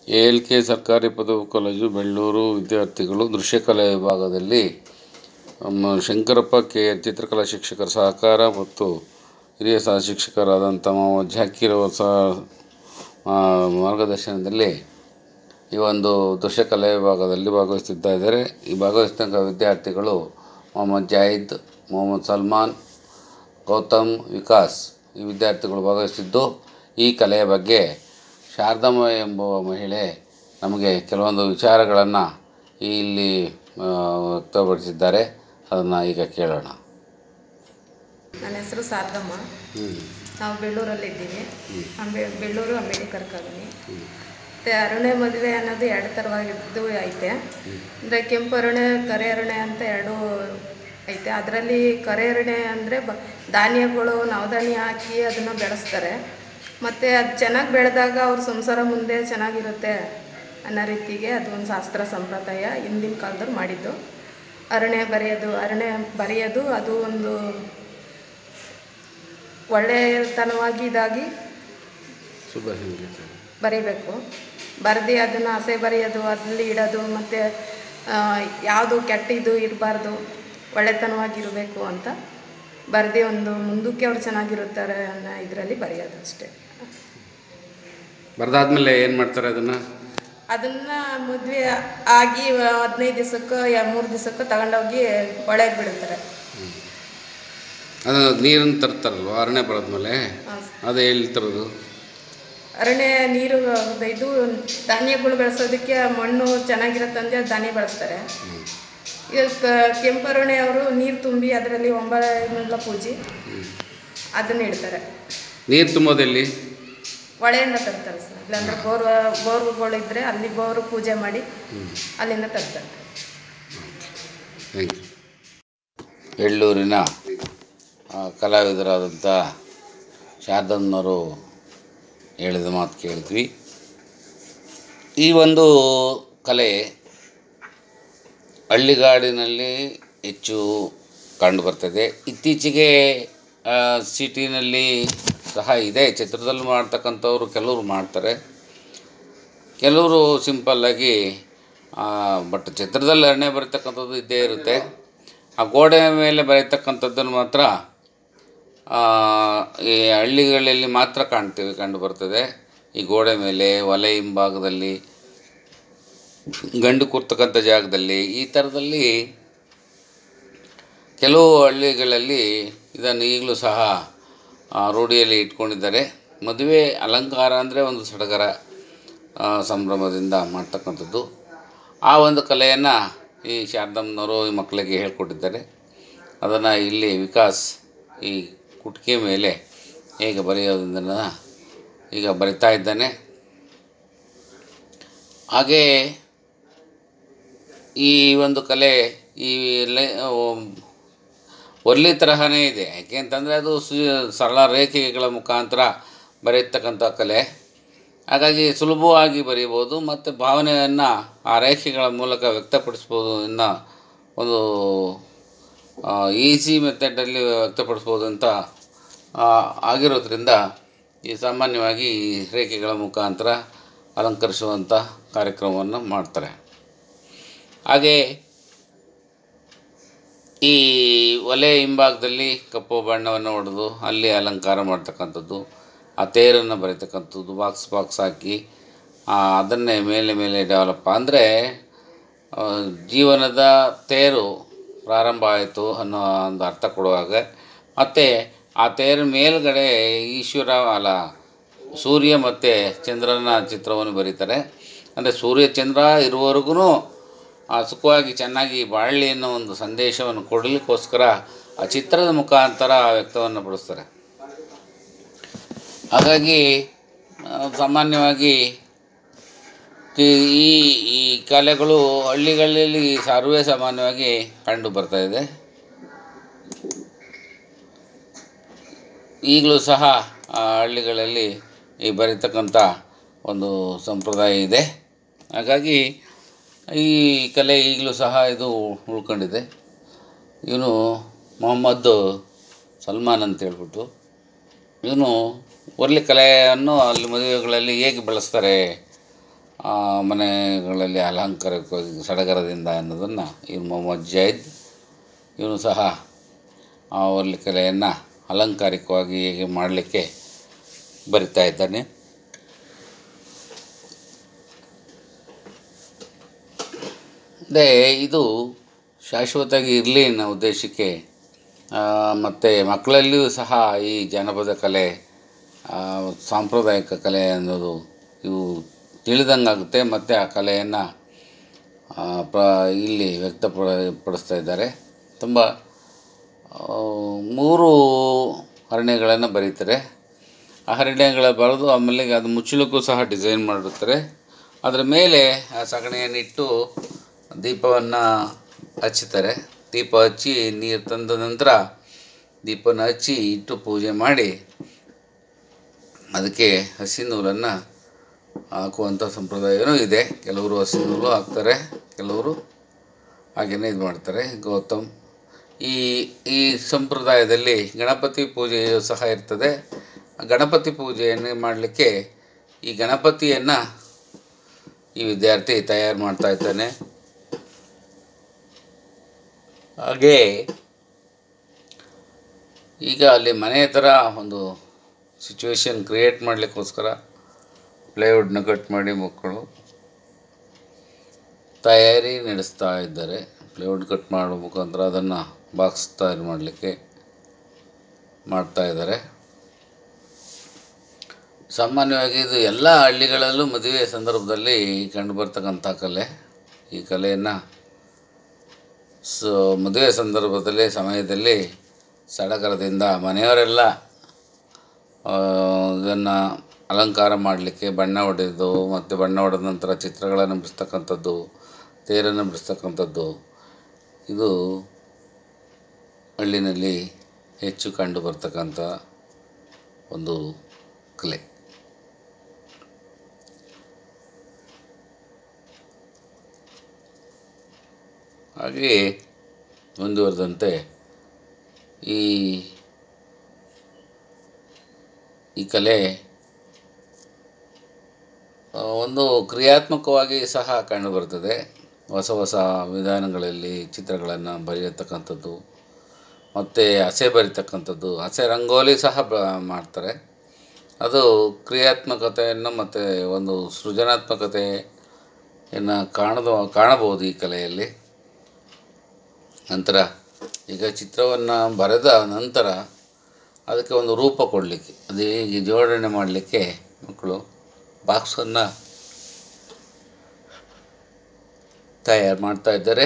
A L K ಸರ್ಕಾರಿ ಪದವಿ college Bellur ವಿದ್ಯಾರ್ಥಿಗಳು ದೃಶ್ಯಕಲೆ ವಿಭಾಗದಲ್ಲಿ ನಮ್ಮ ಶಂಕರಪ್ಪ ಕೆ ಚಿತ್ರಕಲಾ ಶಿಕ್ಷಕರ ಸಹಕಾರ ಮತ್ತು ಹಿರಿಯ ಸಹ ಶಿಕ್ಷಕರಾದಂಥ ಮೊಹಮ್ಮದ್ ಜಾಕೀರ್ ಅವರ ಸಹ ಆ, ಮಾರ್ಗದರ್ಶನದಲ್ಲಿ ಈ ಒಂದು ದೃಶ್ಯಕಲೆ ವಿಭಾಗದಲ್ಲಿ ಭಾಗವಹಿಸ್ತಿದ್ದ ಇದ್ದಾರೆ ಈ ಭಾಗವಹಿಸಿದಂಥ ವಿದ್ಯಾರ್ಥಿಗಳು ಮೊಹಮ್ಮದ್ ಜಾಹಿದ್ ಮೊಹಮ್ಮದ್ ಸಲ್ಮಾನ್ ಗೌತಮ್ ವಿಕಾಸ್ ಈ ವಿದ್ಯಾರ್ಥಿಗಳು ಭಾಗವಹಿಸಿದ್ದು ಈ ಕಲೆಯ ಬಗ್ಗೆ ಶಾರದಮ್ಮ ಎಂಬುವ ಮಹಿಳೆ ನಮಗೆ ಕೆಲವೊಂದು ವಿಚಾರಗಳನ್ನು ಇಲ್ಲಿ ಆ, ವ್ಯಕ್ತಪಡಿಸಿದ್ದಾರೆ ಅದನ್ನು ಈಗ ಕೇಳೋಣ ನನ್ನ ಹೆಸರು ಶಾರದಮ್ಮ ನಾವು ಬೆಳ್ಳೂರಲ್ಲಿದ್ದೀವಿ ಅಂಬೆ ಬೆಳ್ಳೂರು ಅಂಬೇಡ್ಕರ್ ಕಾಲೋನಿ ಮತ್ತು ಅರುಣೆ ಮದುವೆ ಅನ್ನೋದು ಎರಡು ಥರವಾಗಿದ್ದು ಐತೆ ಅಂದರೆ ಕೆಂಪು ಅರುಣೆ ಕರೆ ಅರುಣೆ ಅಂತ ಎರಡು ಐತೆ ಅದರಲ್ಲಿ ಕರೆ ಅರುಣೆ ಅಂದರೆ ಬ ಧಾನ್ಯಗಳು ನವಧಾನ್ಯ ಹಾಕಿ ಅದನ್ನು ಬೆಳೆಸ್ತಾರೆ ಮತ್ತು ಅದು ಚೆನ್ನಾಗಿ ಬೆಳೆದಾಗ ಅವ್ರ ಸಂಸಾರ ಮುಂದೆ ಚೆನ್ನಾಗಿರುತ್ತೆ ಅನ್ನೋ ರೀತಿಗೆ ಅದು ಒಂದು ಶಾಸ್ತ್ರ ಸಂಪ್ರದಾಯ ಹಿಂದಿನ ಕಾಲದವ್ರು ಮಾಡಿದ್ದು ಅರಣೆ ಬರೆಯೋದು ಅರಣೆ ಬರೆಯೋದು ಅದು ಒಂದು ಒಳ್ಳೆಯತನವಾಗಿ ಇದಾಗಿ ಶುಭ ಸಂಗೀತ ಬರೀಬೇಕು ಬರೆದು ಅದನ್ನು ಹಸೆ ಬರೆಯೋದು ಅದ್ರಲ್ಲಿ ಇಡೋದು ಮತ್ತು ಯಾವುದು ಕೆಟ್ಟಿದ್ದು ಇರಬಾರ್ದು ಒಳ್ಳೆತನವಾಗಿರಬೇಕು ಅಂತ ಬರೆದು ಒಂದು ಮುಂದಕ್ಕೆ ಅವ್ರು ಚೆನ್ನಾಗಿರುತ್ತಾರೆ ಅನ್ನೋ ಇದರಲ್ಲಿ ಬರೆಯೋದು ಅಷ್ಟೇ ಬರೆದಾದ್ಮೇಲೆ ಏನು ಮಾಡ್ತಾರೆ ಅದನ್ನು ಅದನ್ನು ಮದುವೆ ಆಗಿ ಹದಿನೈದು ದಿವಸಕ್ಕೆ ಮೂರು ದಿವಸಕ್ಕೆ ತಗೊಂಡೋಗಿ ಒಳಗೆ ಬಿಡುತ್ತಾರೆ ಅದು ನೀರನ್ನು ತರ್ತಾರಲ್ವ ಅರಣ್ಯ ಬರೋದ್ಮೇಲೆ ಹಾಂ ಅದು ಎಲ್ಲಿ ತರೋದು ಅರಣ್ಯ ನೀರು ಇದು ಧಾನ್ಯಗಳು ಬೆಳೆಸೋದಕ್ಕೆ ಮಣ್ಣು ಚೆನ್ನಾಗಿರುತ್ತಂದ್ರೆ ಧಾನ್ಯ ಬೆಳೆಸ್ತಾರೆ ಈಗ ಕೆಂಪರುಣೆ ಅವರು ನೀರು ತುಂಬಿ ಅದರಲ್ಲಿ ಒಂಬಳೆಲ್ಲ ಪೂಜೆ ಅದನ್ನು ಇಡ್ತಾರೆ ನೀರು ತುಂಬೋದೆಲ್ಲಿ ಹೊಳೆಯಿಂದ ತರ್ತಾರೆ ಸರ್ ಇಲ್ಲಾಂದ್ರೆ ಬೋರ್ ಬೋರ್ಗಳಿದ್ರೆ ಅಲ್ಲಿ ಬೋರು ಪೂಜೆ ಮಾಡಿ ಅಲ್ಲಿಂದ ತರ್ತಾರೆ ಥ್ಯಾಂಕ್ ಯು ಎಳ್ಳೂರಿನ ಆ, ಕಲಾವಿದರಾದಂಥ ಶಾರದಮ್ಮನವರು ಹೇಳಿದ ಮಾತು ಕೇಳಿದ್ವಿ ಈ ಒಂದು ಕಲೆ ಹಳ್ಳಿಗಾಡಿನಲ್ಲಿ ಹೆಚ್ಚು ಕಂಡುಬರ್ತದೆ ಇತ್ತೀಚೆಗೆ ಆ, ಸಿಟಿನಲ್ಲಿ ಸಹ ಇದೆ ಚಿತ್ರದಲ್ಲಿ ಮಾಡ್ತಕ್ಕಂಥವ್ರು ಕೆಲವರು ಮಾಡ್ತಾರೆ ಕೆಲವರು ಸಿಂಪಲ್ಲಾಗಿ ಬಟ್ ಚಿತ್ರದಲ್ಲಿ ಅರಣ್ಯ ಬರೀತಕ್ಕಂಥದ್ದು ಇದ್ದೇ ಇರುತ್ತೆ ಆ ಗೋಡೆ ಮೇಲೆ ಬರೀತಕ್ಕಂಥದ್ದನ್ನು ಮಾತ್ರ ಆ, ಈ ಹಳ್ಳಿಗಳಲ್ಲಿ ಮಾತ್ರ ಕಾಣ್ತೀವಿ ಕಂಡು ಬರ್ತದೆ ಈ ಗೋಡೆ ಮೇಲೆ ಒಲೆ ಹಿಂಭಾಗದಲ್ಲಿ ಗಂಡು ಕೂರ್ತಕ್ಕಂಥ ಜಾಗದಲ್ಲಿ ಈ ಥರದಲ್ಲಿ ಕೆಲವು ಹಳ್ಳಿಗಳಲ್ಲಿ ಇದನ್ನು ಈಗಲೂ ಸಹ ಆ, ರೂಢಿಯಲ್ಲಿ ಇಟ್ಕೊಂಡಿದ್ದಾರೆ ಮದುವೆ ಅಲಂಕಾರ ಅಂದರೆ ಒಂದು ಸಡಗರ ಆ, ಸಂಭ್ರಮದಿಂದ ಮಾಡ್ತಕ್ಕಂಥದ್ದು ಆ ಒಂದು ಕಲೆಯನ್ನು ಈ ಶಾರದಮ್ಮನವರು ಈ ಮಕ್ಕಳಿಗೆ ಹೇಳ್ಕೊಟ್ಟಿದ್ದಾರೆ ಅದನ್ನು ಇಲ್ಲಿ ವಿಕಾಸ್ ಈ ಕುಟಿಕೆ ಮೇಲೆ ಹೇಗೆ ಬರೆಯೋದನ್ನು ಈಗ ಬರಿತಾ ಇದ್ದಾನೆ ಹಾಗೇ ಈ ಒಂದು ಕಲೆ ಈ ಲೈ ಒರ್ಲಿ ತರಹನೇ ಇದೆ ಯಾಕೆ ಅಂತಂದರೆ ಅದು ಸು ಸರಳ ರೇಖೆಗಳ ಮುಖಾಂತರ ಬರೆಯತಕ್ಕಂಥ ಕಲೆ ಹಾಗಾಗಿ ಸುಲಭವಾಗಿ ಬರೀಬೋದು ಮತ್ತು ಭಾವನೆಯನ್ನು ಆ ರೇಖೆಗಳ ಮೂಲಕ ವ್ಯಕ್ತಪಡಿಸ್ಬೋದು ಅನ್ನೋ ಒಂದು ಈಸಿ ಮೆಥಡಲ್ಲಿ ವ್ಯಕ್ತಪಡಿಸ್ಬೋದು ಅಂತ ಆ, ಆಗಿರೋದ್ರಿಂದ ಈ ಸಾಮಾನ್ಯವಾಗಿ ಈ ರೇಖೆಗಳ ಮುಖಾಂತರ ಅಲಂಕರಿಸುವಂಥ ಕಾರ್ಯಕ್ರಮವನ್ನು ಮಾಡ್ತಾರೆ ಹಾಗೆ ಈ ಒಲೆ ಹಿಂಭಾಗದಲ್ಲಿ ಕಪ್ಪು ಬಣ್ಣವನ್ನು ಹೊಡೆದು ಅಲ್ಲಿ ಅಲಂಕಾರ ಮಾಡ್ತಕ್ಕಂಥದ್ದು ಆ ತೇರನ್ನು ಬರೀತಕ್ಕಂಥದ್ದು ಬಾಕ್ಸ್ ಬಾಕ್ಸ್ ಹಾಕಿ ಆ, ಅದನ್ನೇ ಮೇಲೆ ಮೇಲೆ ಡೆವಲಪ್ ಅಂದರೆ ಜೀವನದ ತೇರು ಪ್ರಾರಂಭ ಆಯಿತು ಅನ್ನೋ ಒಂದು ಅರ್ಥ ಕೊಡುವಾಗ ಮತ್ತು ಆ ತೇರ ಮೇಲ್ಗಡೆ ಈಶ್ವರ ಅಲ್ಲ ಸೂರ್ಯ ಮತ್ತು ಚಂದ್ರನ ಚಿತ್ರವನ್ನು ಬರೀತಾರೆ ಅಂದರೆ ಸೂರ್ಯ ಚಂದ್ರ ಇರುವವರೆಗೂ ಆ ಸುಖವಾಗಿ ಚೆನ್ನಾಗಿ ಬಾಳಲಿ ಅನ್ನೋ ಒಂದು ಸಂದೇಶವನ್ನು ಕೊಡಲಿಕ್ಕೋಸ್ಕರ ಆ ಚಿತ್ರದ ಮುಖಾಂತರ ಆ ವ್ಯಕ್ತವನ್ನು ಪಡಿಸ್ತಾರೆ ಹಾಗಾಗಿ ಆ, ಸಾಮಾನ್ಯವಾಗಿ ಈ ಈ ಈ ಕಲೆಗಳು ಹಳ್ಳಿಗಳಲ್ಲಿ ಸರ್ವೇ ಸಾಮಾನ್ಯವಾಗಿ ಕಂಡು ಬರ್ತಾ ಇದೆ ಈಗಲೂ ಸಹ ಆ ಹಳ್ಳಿಗಳಲ್ಲಿ ಈ ಬರೀತಕ್ಕಂಥ ಒಂದು ಸಂಪ್ರದಾಯ ಇದೆ ಹಾಗಾಗಿ ಈ ಕಲೆ ಈಗಲೂ ಸಹ ಇದು ಉಳ್ಕೊಂಡಿದೆ ಇವನು ಮೊಹಮ್ಮದ್ ಸಲ್ಮಾನ್ ಅಂತ ಹೇಳ್ಬಿಟ್ಟು ಇವನು ಒರ್ಲಿ ಕಲೆಯನ್ನು ಅಲ್ಲಿ ಮದುವೆಗಳಲ್ಲಿ ಹೇಗೆ ಬಳಸ್ತಾರೆ ಆ, ಮನೆಗಳಲ್ಲಿ ಅಲಂಕಾರಿಕವಾಗಿ ಸಡಗರದಿಂದ ಅನ್ನೋದನ್ನು ಇವನು ಮೊಹಮ್ಮದ್ ಜೈದ್ ಇವನು ಸಹ ಆ ಒಲ್ಲಿ ಕಲೆಯನ್ನು ಅಲಂಕಾರಿಕವಾಗಿ ಹೇಗೆ ಮಾಡಲಿಕ್ಕೆ ಬರಿತಾ ಇದ್ದಾನೆ ಅದೇ ಇದು ಶಾಶ್ವತವಾಗಿ ಇರಲಿ ಅನ್ನೋ ಉದ್ದೇಶಕ್ಕೆ ಮತ್ತು ಮಕ್ಕಳಲ್ಲಿಯೂ ಸಹ ಈ ಜಾನಪದ ಕಲೆ ಆ, ಸಾಂಪ್ರದಾಯಿಕ ಕಲೆ ಅನ್ನೋದು ಇವು ತಿಳಿದಂಗಾಗುತ್ತೆ ಮತ್ತು ಆ ಕಲೆಯನ್ನು ಪ್ರ ಇಲ್ಲಿ ವ್ಯಕ್ತಪಡಿಸ್ತಾ ಇದ್ದಾರೆ ತುಂಬ ಆ, ಮೂರು ಹರಳೆಗಳನ್ನು ಬರೀತಾರೆ ಆ ಹರಳೆಗಳ ಬರೆದು ಆಮೇಲೆ ಅದು ಮುಚ್ಚಳಕ್ಕೂ ಸಹ ಡಿಸೈನ್ ಮಾಡಿರ್ತಾರೆ ಅದರ ಮೇಲೆ ಆ ಸಗಣಿಯನ್ನು ಇಟ್ಟು ದೀಪವನ್ನು ಹಚ್ಚುತ್ತಾರೆ ದೀಪ ಹಚ್ಚಿ ನೀರು ತಂದ ನಂತರ ದೀಪನ ಹಚ್ಚಿ ಇಟ್ಟು ಪೂಜೆ ಮಾಡಿ ಅದಕ್ಕೆ ಹಸಿ ನೂಲನ್ನು ಹಾಕುವಂಥ ಸಂಪ್ರದಾಯವೂ ಇದೆ ಕೆಲವರು ಹಸಿ ನೂಲು ಹಾಕ್ತಾರೆ ಕೆಲವರು ಹಾಗೆಯೇ ಇದು ಮಾಡ್ತಾರೆ ಗೌತಮ್ ಈ ಈ ಸಂಪ್ರದಾಯದಲ್ಲಿ ಗಣಪತಿ ಪೂಜೆಯು ಸಹ ಇರ್ತದೆ ಆ ಗಣಪತಿ ಪೂಜೆಯನ್ನು ಮಾಡಲಿಕ್ಕೆ ಈ ಗಣಪತಿಯನ್ನು ಈ ವಿದ್ಯಾರ್ಥಿ ತಯಾರು ಮಾಡ್ತಾ ಇದ್ದಾನೆ ಹಾಗೇ ಈಗ ಅಲ್ಲಿ ಮನೆ ಥರ ಒಂದು ಸಿಚುವೇಶನ್ ಕ್ರಿಯೇಟ್ ಮಾಡಲಿಕ್ಕೋಸ್ಕರ ಪ್ಲೈವುಡ್ನ ಕಟ್ ಮಾಡಿ ಮಕ್ಕಳು ತಯಾರಿ ನಡೆಸ್ತಾ ಇದ್ದಾರೆ ಪ್ಲೈವುಡ್ ಕಟ್ ಮಾಡೋ ಮುಖಾಂತರ ಅದನ್ನು ಬಾಕ್ಸ್ ತಯಾರು ಮಾಡಲಿಕ್ಕೆ ಮಾಡ್ತಾ ಇದ್ದಾರೆ ಸಾಮಾನ್ಯವಾಗಿ ಇದು ಎಲ್ಲ ಹಳ್ಳಿಗಳಲ್ಲೂ ಮದುವೆ ಸಂದರ್ಭದಲ್ಲಿ ಕಂಡುಬರ್ತಕ್ಕಂಥ ಕಲೆ ಈ ಕಲೆಯನ್ನು ಸೊ ಮದುವೆ ಸಂದರ್ಭದಲ್ಲಿ ಸಮಯದಲ್ಲಿ ಸಡಗರದಿಂದ ಮನೆಯವರೆಲ್ಲ ಇದನ್ನು ಅಲಂಕಾರ ಮಾಡಲಿಕ್ಕೆ ಬಣ್ಣ ಹೊಡೆದು ಮತ್ತು ಬಣ್ಣ ಹೊಡೆದ ನಂತರ ಚಿತ್ರಗಳನ್ನು ಬಿಡಿಸ್ತಕ್ಕಂಥದ್ದು ತೇರನ್ನು ಬಿಡಿಸ್ತಕ್ಕಂಥದ್ದು ಇದು ಹಳ್ಳಿನಲ್ಲಿ ಹೆಚ್ಚು ಕಂಡು ಬರ್ತಕ್ಕಂಥ ಒಂದು ಕಲೆ ಹಾಗೆಯೇ ಮುಂದುವರೆದಂತೆ ಈ ಈ ಕಲೆ ಆ, ಒಂದು ಕ್ರಿಯಾತ್ಮಕವಾಗಿ ಸಹ ಕಂಡುಬರ್ತದೆ ಹೊಸ ಹೊಸ ವಿಧಾನಗಳಲ್ಲಿ ಚಿತ್ರಗಳನ್ನು ಬರೆಯತಕ್ಕಂಥದ್ದು ಮತ್ತು ಹಸೆ ಬರಿತಕ್ಕಂಥದ್ದು ಹಸೆ ರಂಗೋಲಿ ಸಹ ಬ ಮಾಡ್ತಾರೆ ಅದು ಕ್ರಿಯಾತ್ಮಕತೆಯನ್ನು ಮತ್ತು ಒಂದು ಸೃಜನಾತ್ಮಕತೆಯನ್ನು ಕಾಣದ ಕಾಣಬಹುದು ಈ ಕಲೆಯಲ್ಲಿ ನಂತರ ಈಗ ಚಿತ್ರವನ್ನು ಬರೆದ ನಂತರ ಅದಕ್ಕೆ ಒಂದು ರೂಪ ಕೊಡಲಿಕ್ಕೆ ಅದು ಹೇಗೆ ಜೋಡಣೆ ಮಾಡಲಿಕ್ಕೆ ಮಕ್ಕಳು ಬಾಕ್ಸನ್ನು ತಯಾರು ಮಾಡ್ತಾ ಇದ್ದಾರೆ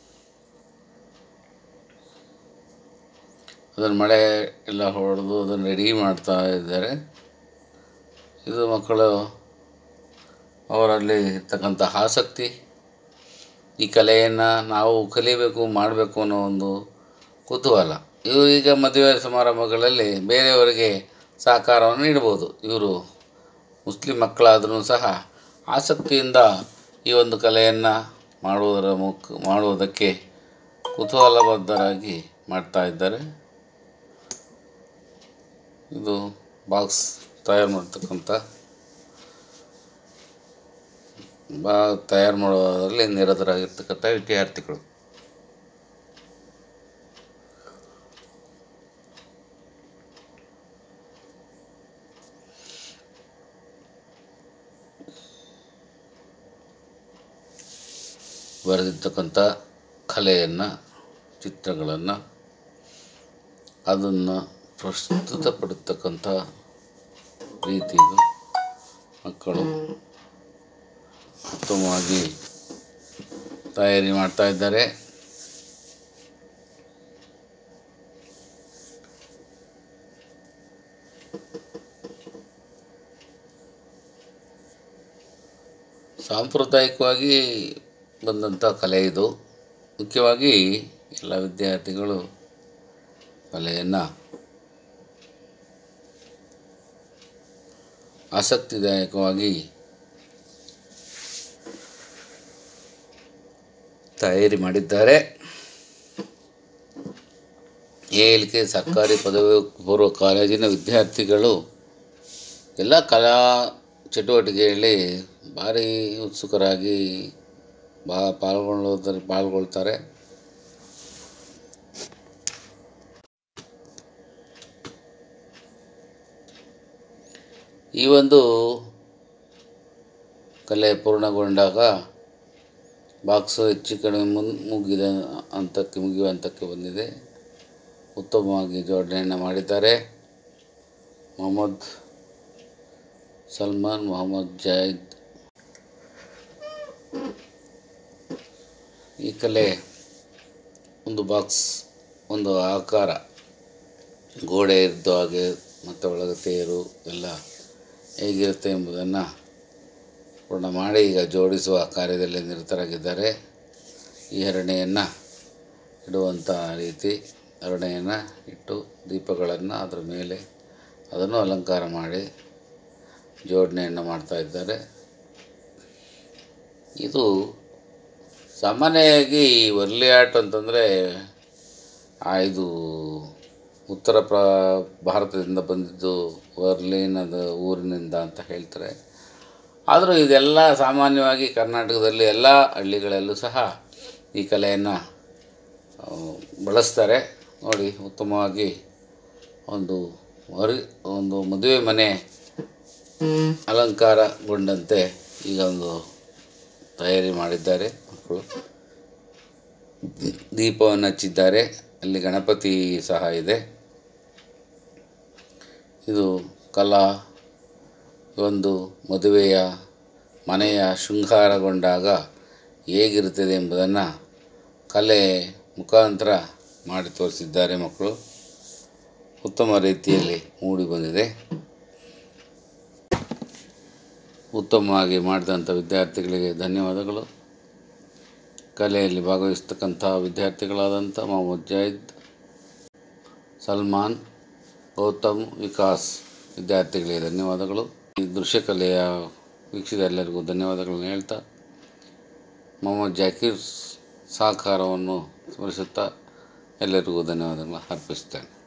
ಅದನ್ನು ಮಳೆ ಎಲ್ಲ ಹೊಡೆದು ಅದನ್ನು ರೆಡಿ ಮಾಡ್ತಾ ಇದ್ದಾರೆ ಇದು ಮಕ್ಕಳು ಅವರಲ್ಲಿ ಇರ್ತಕ್ಕಂಥ ಆಸಕ್ತಿ ಈ ಕಲೆಯನ್ನು ನಾವು ಕಲಿಬೇಕು ಮಾಡಬೇಕು ಅನ್ನೋ ಒಂದು ಕುತೂಹಲ ಇವರು ಈಗ ಮದುವೆ ಸಮಾರಂಭಗಳಲ್ಲಿ ಬೇರೆಯವರಿಗೆ ಸಹಕಾರವನ್ನು ನೀಡ್ಬೋದು ಇವರು ಮುಸ್ಲಿಂ ಮಕ್ಕಳಾದರೂ ಸಹ ಆಸಕ್ತಿಯಿಂದ ಈ ಒಂದು ಕಲೆಯನ್ನು ಮಾಡುವುದರ ಮುಖ ಮಾಡುವುದಕ್ಕೆ ಕುತೂಹಲಬದ್ಧರಾಗಿ ಮಾಡ್ತಾ ಇದ್ದಾರೆ ಇದು ಬಾಕ್ಸ್ ತಯಾರು ಮಾಡ್ತಕ್ಕಂಥ ಬಾ ತಯಾರು ಮಾಡೋದರಲ್ಲಿ ನಿರತರಾಗಿರ್ತಕ್ಕಂಥ ವಿದ್ಯಾರ್ಥಿಗಳು ಬರೆದಿರ್ತಕ್ಕಂಥ ಕಲೆಯನ್ನು ಚಿತ್ರಗಳನ್ನು ಅದನ್ನು ಪ್ರಸ್ತುತಪಡಿಸ್ತಕ್ಕಂಥ ರೀತಿದು ಮಕ್ಕಳು ಉತ್ತಮವಾಗಿ ತಯಾರಿ ಮಾಡ್ತಾ ಇದ್ದಾರೆ ಸಾಂಪ್ರದಾಯಿಕವಾಗಿ ಬಂದಂಥ ಕಲೆ ಇದು ಮುಖ್ಯವಾಗಿ ಎಲ್ಲ ವಿದ್ಯಾರ್ಥಿಗಳು ಕಲೆಯನ್ನು ಆಸಕ್ತಿದಾಯಕವಾಗಿ ತಯಾರಿ ಮಾಡಿದ್ದಾರೆ ಏಳಿಕೆ ಸರ್ಕಾರಿ ಪದವಿ ಪೂರ್ವ ಕಾಲೇಜಿನ ವಿದ್ಯಾರ್ಥಿಗಳು ಎಲ್ಲ ಕಲಾ ಚಟುವಟಿಕೆಯಲ್ಲಿ ಭಾರಿ ಉತ್ಸುಕರಾಗಿ ಬಾ ಪಾಲ್ಗೊಳ್ಳೋದ್ರ ಪಾಲ್ಗೊಳ್ತಾರೆ ಈ ಒಂದು ಕಲೆ ಪೂರ್ಣಗೊಂಡಾಗ ಬಾಕ್ಸು ಹೆಚ್ಚು ಕಡಿಮೆ ಮುನ್ ಮುಗಿದ ಹಂತಕ್ಕೆ ಮುಗಿಯುವ ಹಂತಕ್ಕೆ ಬಂದಿದೆ ಉತ್ತಮವಾಗಿ ಜೋಡಣೆಯನ್ನು ಮಾಡಿದ್ದಾರೆ ಮೊಹಮ್ಮದ್ ಸಲ್ಮಾನ್ ಮೊಹಮ್ಮದ್ ಜಾಹಿದ್ ಈ ಕಲೆ ಒಂದು ಬಾಕ್ಸ್ ಒಂದು ಆಕಾರ ಗೋಡೆ ಇದ್ದ ಹಾಗೆ ಮತ್ತು ಒಳಗೆ ತೇರು ಎಲ್ಲ ಹೇಗಿರುತ್ತೆ ಎಂಬುದನ್ನು ಪೂರ್ಣ ಮಾಡಿ ಈಗ ಜೋಡಿಸುವ ಕಾರ್ಯದಲ್ಲಿ ನಿರತರಾಗಿದ್ದಾರೆ ಈ ಹರಣೆಯನ್ನು ಇಡುವಂಥ ರೀತಿ ಹರಣೆಯನ್ನು ಇಟ್ಟು ದೀಪಗಳನ್ನು ಅದರ ಮೇಲೆ ಅದನ್ನು ಅಲಂಕಾರ ಮಾಡಿ ಜೋಡಣೆಯನ್ನು ಮಾಡ್ತಾ ಇದ್ದಾರೆ ಇದು ಸಾಮಾನ್ಯವಾಗಿ ವರ್ಲಿ ಆರ್ಟ್ ಅಂತಂದರೆ ಆ ಇದು ಉತ್ತರ ಪ್ರ ಭಾರತದಿಂದ ಬಂದಿದ್ದು ವರ್ಲಿನದ ಊರಿನಿಂದ ಅಂತ ಹೇಳ್ತಾರೆ ಆದರೂ ಇದೆಲ್ಲ ಸಾಮಾನ್ಯವಾಗಿ ಕರ್ನಾಟಕದಲ್ಲಿ ಎಲ್ಲ ಹಳ್ಳಿಗಳಲ್ಲೂ ಸಹ ಈ ಕಲೆಯನ್ನು ಆ, ಬಳಸ್ತಾರೆ ನೋಡಿ ಉತ್ತಮವಾಗಿ ಒಂದು ವರಿ ಒಂದು ಮದುವೆ ಮನೆ ಅಲಂಕಾರಗೊಂಡಂತೆ ಈಗ ಒಂದು ತಯಾರಿ ಮಾಡಿದ್ದಾರೆ ಮಕ್ಕಳು ದೀಪವನ್ನು ಹಚ್ಚಿದ್ದಾರೆ ಅಲ್ಲಿ ಗಣಪತಿ ಸಹ ಇದೆ ಇದು ಕಲಾ ಒಂದು ಮದುವೆಯ ಮನೆಯ ಶೃಂಗಾರಗೊಂಡಾಗ ಹೇಗಿರುತ್ತದೆ ಎಂಬುದನ್ನು ಕಲೆ ಮುಖಾಂತರ ಮಾಡಿ ತೋರಿಸಿದ್ದಾರೆ ಮಕ್ಕಳು ಉತ್ತಮ ರೀತಿಯಲ್ಲಿ ಮೂಡಿ ಬಂದಿದೆ ಉತ್ತಮವಾಗಿ ಮಾಡಿದಂಥ ವಿದ್ಯಾರ್ಥಿಗಳಿಗೆ ಧನ್ಯವಾದಗಳು ಕಲೆಯಲ್ಲಿ ಭಾಗವಹಿಸ್ತಕ್ಕಂಥ ವಿದ್ಯಾರ್ಥಿಗಳಾದಂಥ ಮೊಹಮ್ಮದ್ ಜಾಹಿದ್ ಸಲ್ಮಾನ್ ಗೌತಮ್ ವಿಕಾಸ್ ವಿದ್ಯಾರ್ಥಿಗಳಿಗೆ ಧನ್ಯವಾದಗಳು ಈ ದೃಶ್ಯಕಲೆಯ ವೀಕ್ಷಿಸಿದ ಎಲ್ಲರಿಗೂ ಧನ್ಯವಾದಗಳನ್ನು ಹೇಳ್ತಾ ಮೊಹಮ್ಮದ್ ಜಾಕೀರ್ ಸಹಕಾರವನ್ನು ಸ್ಮರಿಸುತ್ತಾ ಎಲ್ಲರಿಗೂ ಧನ್ಯವಾದಗಳನ್ನು ಅರ್ಪಿಸ್ತೇನೆ